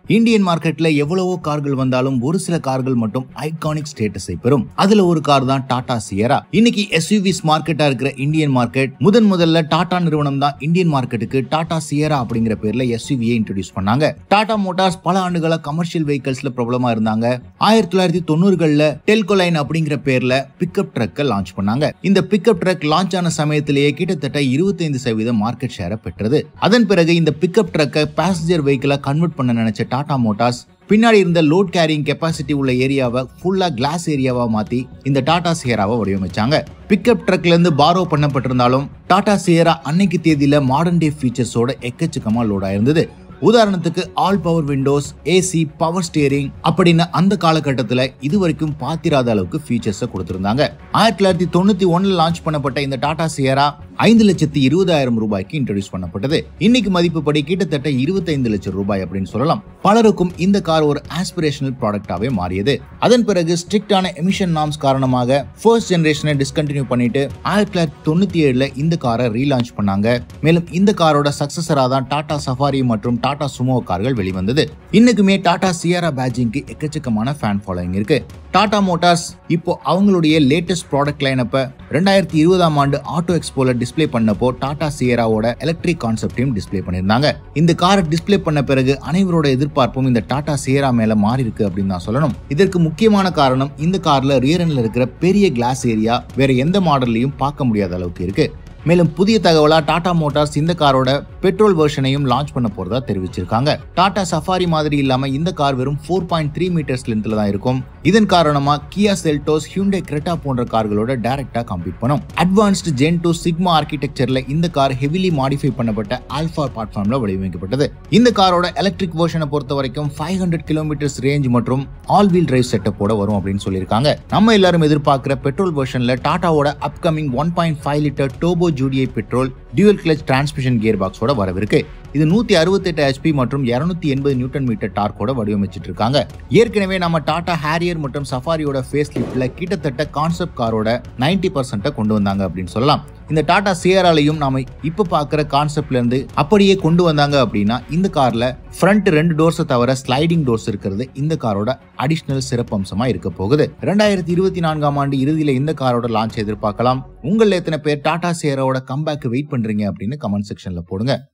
Indian மார்க்கெட்ல எவ்வளவோ கார்கள் வந்தாலும் ஒரு சில கார்கள் மட்டும் ஐகானிக் ஸ்டேட்டஸை பெறும் அதுல ஒரு கார் தான் டாடா சியரா இன்னைக்கு எஸ்யூவிஸ் மார்க்கெட்டா இருக்கிற இந்தியன் மார்க்கெட் முதன் முதல்ல டாடா நிறுவனம் தான் இந்தியன் மார்க்கெட்டுக்கு டாடா சியரா அப்படிங்கிற பேர்ல எஸ்யூவியை இன்ட்ரோடியூஸ் பண்ணாங்க டாடா மோட்டார்ஸ் பல ஆண்டுகளா கமர்ஷியல் வெஹிக்கல்ஸ்ல பிரபலமா இருந்தாங்க ஆயிரத்தி தொள்ளாயிரத்தி தொண்ணூறுகள்ல டெல்கோலைன் அப்படிங்கிற பேர்ல பிக்கப் ட்ரக்கை லான்ச் பண்ணாங்க இந்த பிக்கப் ட்ரக் லான்ச் ஆன சமயத்திலேயே கிட்டத்தட்ட இருபத்தைந்து சதவீதம் மார்க்கெட் ஷேரை பெற்றது அதன் பிறகு இந்த பிக்கப் ட்ரக்கை பேசஞ்சர் வெஹிக்கிளா கன்வெர்ட் பண்ண நினைச்ச டாடா மோட்டார்ஸ் பின்னாடி இருந்த லோட் கேரிங் கெப்பாசிட்டி உள்ள ஏரியாவை ஃபுல்லா கிளாஸ் ஏரியாவா மாத்தி இந்த டாடா சியராவை வடிவமைச்சாங்க பிக்கப் ட்ரக்ல இருந்து பாரோ பண்ணப்பட்டிருந்தாலும் டாடா சியரா அன்னைக்கு தேதியில மாடர்ன் டே ஃபீச்சர்ஸோட எக்கச்சக்கமா லோட் ஆயிருந்தது உதாரணத்துக்கு all power windows AC power steering அப்படின்னு அந்த காலகட்டத்தில் இது வரைக்கும் பாத்திராத அளவுக்கு ஃபீச்சர்ஸை கொடுத்திருந்தாங்க ஆயிரத்தி தொள்ளாயிரத்தி தொண்ணூத்தி ஒன்னுல லான்ச் பண்ணப்பட்ட இந்த டாடா சியரா ஐந்து லட்சத்தி இருபதாயிரம் ரூபாய்க்கு இன்ட்ரடியூஸ் பண்ணப்பட்டது இன்னைக்கு மதிப்புப்படி கிட்டத்தட்ட இருபத்தைந்து லட்சம் ரூபாய் அப்படின்னு சொல்லலாம் பலருக்கும் இந்த கார் ஒரு ஆஸ்பிரேஷனல் ப்ராடக்டாவே மாறியது அதன் பிறகு ஸ்ட்ரிக்டான எமிஷன் நார்ம்ஸ் காரணமாக ஃபர்ஸ்ட் ஜெனரேஷனை டிஸ்கண்டினியூ பண்ணிட்டு ஆயிரத்தி தொள்ளாயிரத்தி தொண்ணூத்தி ஏழுல இந்த காரை ரீலான்ச் பண்ணாங்க மேலும் இந்த காரோட சக்சஸரா தான் டாடா சஃபாரி மற்றும் டாடா சுமோ கார்கள் வெளிவந்தது இன்னைக்குமே டாடா சியாரா பேஜிங்க்கு எக்கச்சக்கமான ஃபேன் ஃபாலோயிங் இருக்கு டாடா மோட்டார்ஸ் இப்போ அவங்களுடைய லேட்டஸ்ட் ப்ராடக்ட் லைனப்ப ரெண்டாயிரத்தி இருபதாம் ஆண்டு ஆட்டோ எக்ஸ்போல டிஸ்ப்ளே பண்ணப்போ டாடா சியராவோட எலக்ட்ரிக் கான்செப்டையும் டிஸ்ப்ளே பண்ணியிருந்தாங்க இந்த காரை டிஸ்ப்ளே பண்ண பிறகு அனைவரோட எதிர்பார்ப்பும் இந்த டாடா சியரா மேல மாறி இருக்கு அப்படின்னு தான் சொல்லணும் இதற்கு முக்கியமான காரணம் இந்த கார்ல ரியர் எண்ட்ல இருக்கிற பெரிய கிளாஸ் ஏரியா வேற எந்த மாடல்லையும் பார்க்க முடியாத அளவுக்கு இருக்கு மேலும் புதிய தகவலா டாடா மோட்டார்ஸ் இந்த காரோட பெட்ரோல் வெர்ஷனையும் லான்ச் பண்ண போறதா தெரிவிச்சிருக்காங்க டாடா சஃபாரி மாதிரி இல்லாம இந்த கார் வெறும் ஃபோர் பாயிண்ட் த்ரீ மீட்டர்ஸ் லென்த்ல தான் இருக்கும் இதன் காரணமா கியா செல்டோஸ் ஹியூண்டே கிரெட்டா போன்ற கார்களோட டைரக்டா கம்பீட் பண்ணும் அட்வான்ஸ்டு ஜென் டூ சிக்மா ஆர்கிடெக்சர்ல இந்த கார் ஹெவிலி மாடிஃபை பண்ணப்பட்ட ஆல்பா பிளாட்ஃபார்ம்ல வடிவமைக்கப்பட்டது இந்த காரோட எலக்ட்ரிக் வெர்ஷனை பொறுத்த வரைக்கும் ஃபைவ் ஹண்ட்ரட் கிலோமீட்டர்ஸ் ரேஞ்ச் மற்றும் ஆல் வீல் டிரைவ் செட்டப்போட வரும் அப்படின்னு சொல்லியிருக்காங்க நம்ம எல்லாரும் எதிர்பார்க்கிற பெட்ரோல் வெர்ஷன்ல டாடாவோட upcoming one point five litre turbo GDI petrol dual clutch transmission gear பாக்ஸோட வரவிருக்கு இது நூத்தி அறுபத்தெட்டு ஹெச்பி மற்றும் இருநூத்தி எண்பது நியூட்டன் மீட்டர் டார்க்கோட வடிவமைச்சிட்டு இருக்காங்க ஏற்கனவே நம்ம டாடா ஹேரியர் மற்றும் சஃபாரியோட ஃபேஸ் லிப்ட்ல கிட்டத்தட்ட கான்செப்ட் காரோட நைன்டி பர்சன்ட்டை கொண்டு வந்தாங்க அப்படின்னு சொல்லலாம் இந்த டாடா சியராலையும் நாம இப்ப பாக்குற கான்செப்ட்ல இருந்து அப்படியே கொண்டு வந்தாங்க அப்படின்னா இந்த கார்ல ஃப்ரண்ட் ரெண்டு டோர்ஸை தவிர ஸ்லைடிங் டோர்ஸ் இருக்கிறது இந்த காரோட அடிஷனல் சிறப்பம்சமா இருக்க போகுது ரெண்டாயிரத்தி இருபத்தி நான்காம் ஆண்டு இறுதியில இந்த காரோட லான்ச் எதிர்பார்க்கலாம் உங்கள எத்தனை பேர் டாடா சியராவோட கம்பேக்கு வெயிட் பண்றீங்க அப்படின்னு கமெண்ட் செக்ஷன்ல போடுங்க